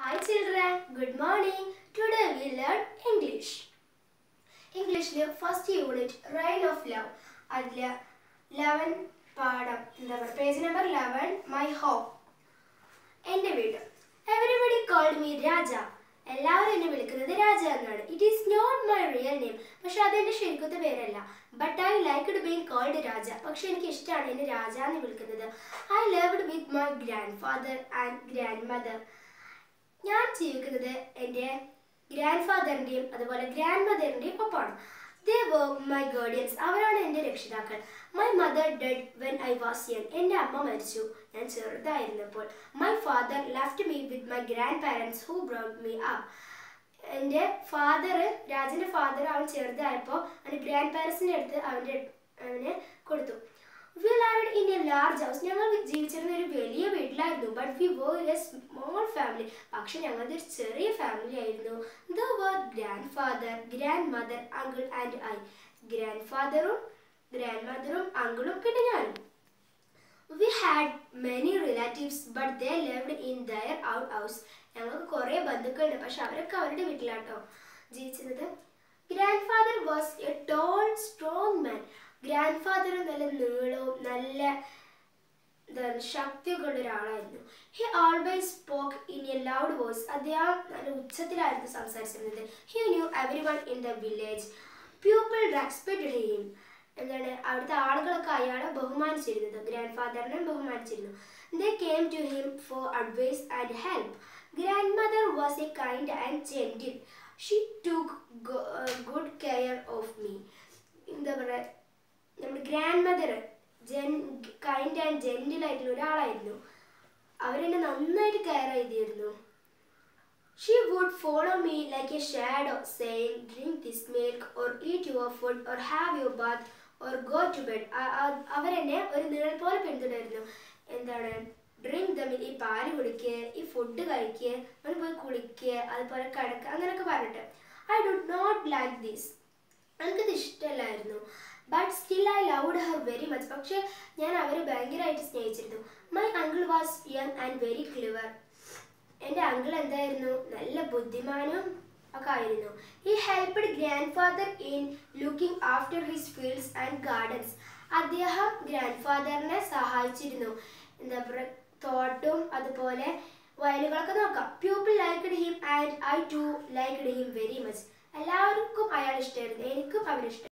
Hi children, good morning. Today we learn English. ഇംഗ്ലീഷിൽ first unit rain of love അതിൽ eleven പാഠം എന്താ പറയുക page number eleven my home എൻ്റെ വീട് എവരിബഡി കോൾഡ് മീ രാജ എല്ലാവരും എന്നെ വിളിക്കുന്നത് രാജ എന്നാണ് it is not my real name പക്ഷെ അതെൻ്റെ ശരിക്കത്തെ പേരല്ല but I liked being called Raja പക്ഷെ എനിക്ക് ഇഷ്ടമാണ് എന്നെ രാജ എന്ന് വിളിക്കുന്നത് I loved with my grandfather and grandmother ഞാൻ ജീവിക്കുന്നത് എൻ്റെ ഗ്രാൻഡ് ഫാദറിൻ്റെയും അതുപോലെ ഗ്രാൻഡ് മദറിൻ്റെയും ഒപ്പമാണ് ദേ വർ മൈ ഗേർഡിയൻസ് അവരാണ് എൻ്റെ രക്ഷിതാക്കൾ my mother dead when I was young എൻ്റെ അമ്മ മരിച്ചു ഞാൻ ചെറുതായിരുന്നപ്പോൾ my father left me with my grandparents who brought me up എൻ്റെ ഫാദർ രാജൻ്റെ ഫാദർ അവൻ ചെറുതായപ്പോൾ അവൻ്റെ ഗ്രാൻഡ് പാരൻസിൻ്റെ അടുത്ത് അവൻ്റെ അവനെ കൊടുത്തു we lived in a large house ഞങ്ങൾ ജീവിച്ചിരുന്ന ഒരു വലിയ വീട്ടിലായിരുന്നു but we were a small family പക്ഷെ ഞങ്ങളുടെ ഒരു ചെറിയ ഫാമിലി ആയിരുന്നു there were grandfather grand mother uncle and I ഗ്രാൻഡ് ഫാദറും ഗ്രാൻഡ് മദറും അങ്കിളും പിന്നെ ഞാനും we had many relatives but they lived in their out house ഞങ്ങൾക്ക് കുറേ ബന്ധുക്കളുണ്ട് പക്ഷെ അവരൊക്കെ അവരുടെ വീട്ടിലാട്ടോ ജീവിച്ചിരുന്നത് grandfather was a tall strong man grandfather നല്ല നീളവും നല്ല എന്താണ് ശക്തിയൊക്കെ ഉള്ള ഒരാളായിരുന്നു he always spoke in a loud voice അദ്ദേഹം നല്ല ഉച്ചത്തിലായിരുന്നു സംസാരിച്ചിരുന്നത് he knew everyone in the village people respected him എന്താണ് അവിടുത്തെ ആളുകളൊക്കെ അയാളെ ബഹുമാനിച്ചിരുന്നത് ഗ്രാൻഡ് ഫാദറിനെ ബഹുമാനിച്ചിരുന്നു they came to him for advice and help grandmother was a kind and gentle she took good care of me എന്താ പറയുക നമ്മുടെ grandmother gen kind and gentle ആയിട്ടുള്ള ഒരാളായിരുന്നു അവരെന്നെ നന്നായിട്ട് കെയർ ചെയ്തിരുന്നു she would follow me like a shadow saying drink this milk or eat your food or have your bath or go to bed അവരെന്നെ ഒരു നിഴൽ പോലെ പിന്തുടരുന്നു എന്താണ് ഡ്രിങ്ക് ദമിൽ ഈ പാല് കുടിക്കുക ഈ ഫുഡ് കഴിക്കുക അങ്ങനെ പോയി കുളിക്കുക അതുപോലെ കിടക്കുക അങ്ങനെയൊക്കെ പറഞ്ഞിട്ട് I do not like this എനിക്കത് ഇഷ്ടമല്ലായിരുന്നു but still I loved her very much പക്ഷേ ഞാൻ അവരെ ഭയങ്കരമായിട്ട് സ്നേഹിച്ചിരുന്നു my uncle was young and very clever എൻ്റെ അങ്കിൾ എന്തായിരുന്നു നല്ല ബുദ്ധിമാനും ഒക്കെ ആയിരുന്നു he helped grandfather in looking after his fields and gardens അദ്ദേഹം ഗ്രാൻഡ് ഫാദറിനെ സഹായിച്ചിരുന്നു എന്താ പറയുക തോട്ടവും അതുപോലെ വയലുകളൊക്കെ നോക്കാം people liked him and I too liked him very much എല്ലാവർക്കും അയാൾ ഇഷ്ടമായിരുന്നു എനിക്കും അവരിഷ്ടം